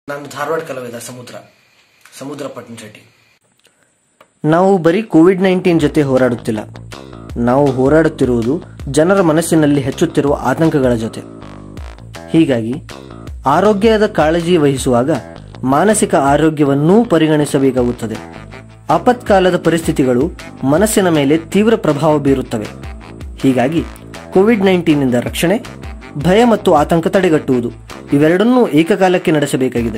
ನಾನು ಧಾರವಾಡ ಕಲಾವಿದ ಸಮುದ್ರ ಸಮುದ್ರ ಪಟ್ಟಣ ಶೆಟ್ಟಿ ನಾವು ಬರೀ ಕೋವಿಡ್ ನೈನ್ಟೀನ್ ಜೊತೆ ಹೋರಾಡುತ್ತಿಲ್ಲ ನಾವು ಹೋರಾಡುತ್ತಿರುವುದು ಜನರ ಮನಸ್ಸಿನಲ್ಲಿ ಹೆಚ್ಚುತ್ತಿರುವ ಆತಂಕಗಳ ಜೊತೆ ಹೀಗಾಗಿ ಆರೋಗ್ಯದ ಕಾಳಜಿ ವಹಿಸುವಾಗ ಮಾನಸಿಕ ಆರೋಗ್ಯವನ್ನೂ ಪರಿಗಣಿಸಬೇಕಾಗುತ್ತದೆ ಆಪತ್ಕಾಲದ ಪರಿಸ್ಥಿತಿಗಳು ಮನಸ್ಸಿನ ಮೇಲೆ ತೀವ್ರ ಪ್ರಭಾವ ಬೀರುತ್ತವೆ ಹೀಗಾಗಿ ಕೋವಿಡ್ ನೈನ್ಟೀನ್ನಿಂದ ರಕ್ಷಣೆ ಭಯ ಮತ್ತು ಆತಂಕ ತಡೆಗಟ್ಟುವುದು ಇವೆರಡನ್ನೂ ಏಕಕಾಲಕ್ಕೆ ನಡೆಸಬೇಕಾಗಿದೆ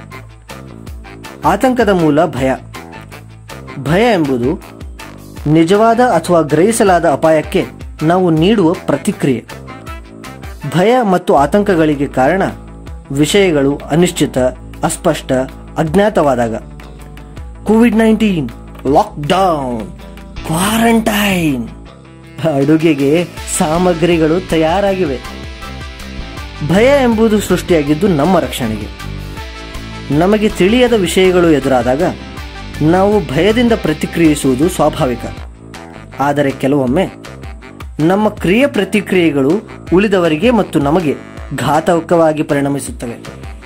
ಆತಂಕದ ಮೂಲ ಭಯ ಭಯ ಎಂಬುದು ನಿಜವಾದ ಅಥವಾ ಗ್ರಹಿಸಲಾದ ಅಪಾಯಕ್ಕೆ ನಾವು ನೀಡುವ ಪ್ರತಿಕ್ರಿಯೆ ಭಯ ಮತ್ತು ಆತಂಕಗಳಿಗೆ ಕಾರಣ ವಿಷಯಗಳು ಅನಿಶ್ಚಿತ ಅಸ್ಪಷ್ಟ ಅಜ್ಞಾತವಾದಾಗ ಕೋವಿಡ್ ನೈನ್ಟೀನ್ ಲಾಕ್ಡೌನ್ ಕ್ವಾರಂಟೈನ್ ಅಡುಗೆಗೆ ಸಾಮಗ್ರಿಗಳು ತಯಾರಾಗಿವೆ ಭಯ ಎಂಬುದು ಸೃಷ್ಟಿಯಾಗಿದ್ದು ನಮ್ಮ ರಕ್ಷಣೆಗೆ ನಮಗೆ ತಿಳಿಯದ ವಿಷಯಗಳು ಎದುರಾದಾಗ ನಾವು ಭಯದಿಂದ ಪ್ರತಿಕ್ರಿಯಿಸುವುದು ಸ್ವಾಭಾವಿಕ ಆದರೆ ಕೆಲವೊಮ್ಮೆ ನಮ್ಮ ಕ್ರಿಯೆ ಪ್ರತಿಕ್ರಿಯೆಗಳು ಉಳಿದವರಿಗೆ ಮತ್ತು ನಮಗೆ ಘಾತಕವಾಗಿ ಪರಿಣಮಿಸುತ್ತವೆ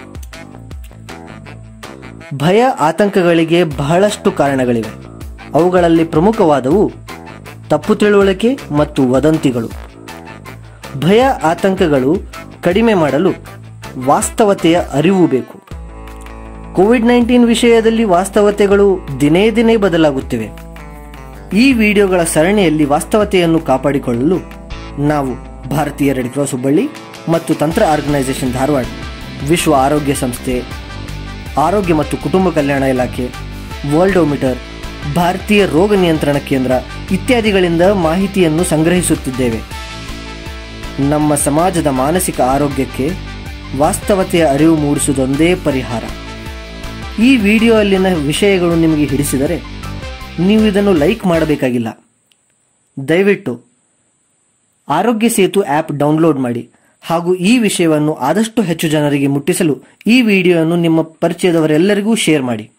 ಭಯ ಆತಂಕಗಳಿಗೆ ಬಹಳಷ್ಟು ಕಾರಣಗಳಿವೆ ಅವುಗಳಲ್ಲಿ ಪ್ರಮುಖವಾದವು ತಪ್ಪು ತಿಳುವಳಿಕೆ ಮತ್ತು ವದಂತಿಗಳು ಭಯ ಆತಂಕಗಳು ಕಡಿಮೆ ಮಾಡಲು ವಾಸ್ತವತೆಯ ಅರಿವು ಬೇಕು ಕೋವಿಡ್ ನೈನ್ಟೀನ್ ವಿಷಯದಲ್ಲಿ ವಾಸ್ತವತೆಗಳು ದಿನೇ ದಿನೇ ಬದಲಾಗುತ್ತಿವೆ ಈ ವಿಡಿಯೋಗಳ ಸರಣಿಯಲ್ಲಿ ವಾಸ್ತವತೆಯನ್ನು ಕಾಪಾಡಿಕೊಳ್ಳಲು ನಾವು ಭಾರತೀಯ ರೆಡ್ ಕ್ರಾಸ್ ಹುಬ್ಬಳ್ಳಿ ಮತ್ತು ತಂತ್ರ ಆರ್ಗನೈಸೇಷನ್ ಧಾರವಾಡ ವಿಶ್ವ ಆರೋಗ್ಯ ಸಂಸ್ಥೆ ಆರೋಗ್ಯ ಮತ್ತು ಕುಟುಂಬ ಕಲ್ಯಾಣ ಇಲಾಖೆ ವರ್ಲ್ಡೋಮೀಟರ್ ಭಾರತೀಯ ರೋಗ ನಿಯಂತ್ರಣ ಕೇಂದ್ರ ಇತ್ಯಾದಿಗಳಿಂದ ಮಾಹಿತಿಯನ್ನು ಸಂಗ್ರಹಿಸುತ್ತಿದ್ದೇವೆ ನಮ್ಮ ಸಮಾಜದ ಮಾನಸಿಕ ಆರೋಗ್ಯಕ್ಕೆ ವಾಸ್ತವತೆಯ ಅರಿವು ಮೂಡಿಸುವುದೊಂದೇ ಪರಿಹಾರ ಈ ವಿಡಿಯೋ ಅಲ್ಲಿನ ವಿಷಯಗಳು ನಿಮಗೆ ಹಿಡಿಸಿದರೆ ನೀವು ಇದನ್ನು ಲೈಕ್ ಮಾಡಬೇಕಾಗಿಲ್ಲ ದಯವಿಟ್ಟು ಆರೋಗ್ಯ ಸೇತು ಆ್ಯಪ್ ಡೌನ್ಲೋಡ್ ಮಾಡಿ ಹಾಗೂ ಈ ವಿಷಯವನ್ನು ಆದಷ್ಟು ಹೆಚ್ಚು ಜನರಿಗೆ ಮುಟ್ಟಿಸಲು ಈ ವಿಡಿಯೋವನ್ನು ನಿಮ್ಮ ಪರಿಚಯದವರೆಲ್ಲರಿಗೂ ಶೇರ್ ಮಾಡಿ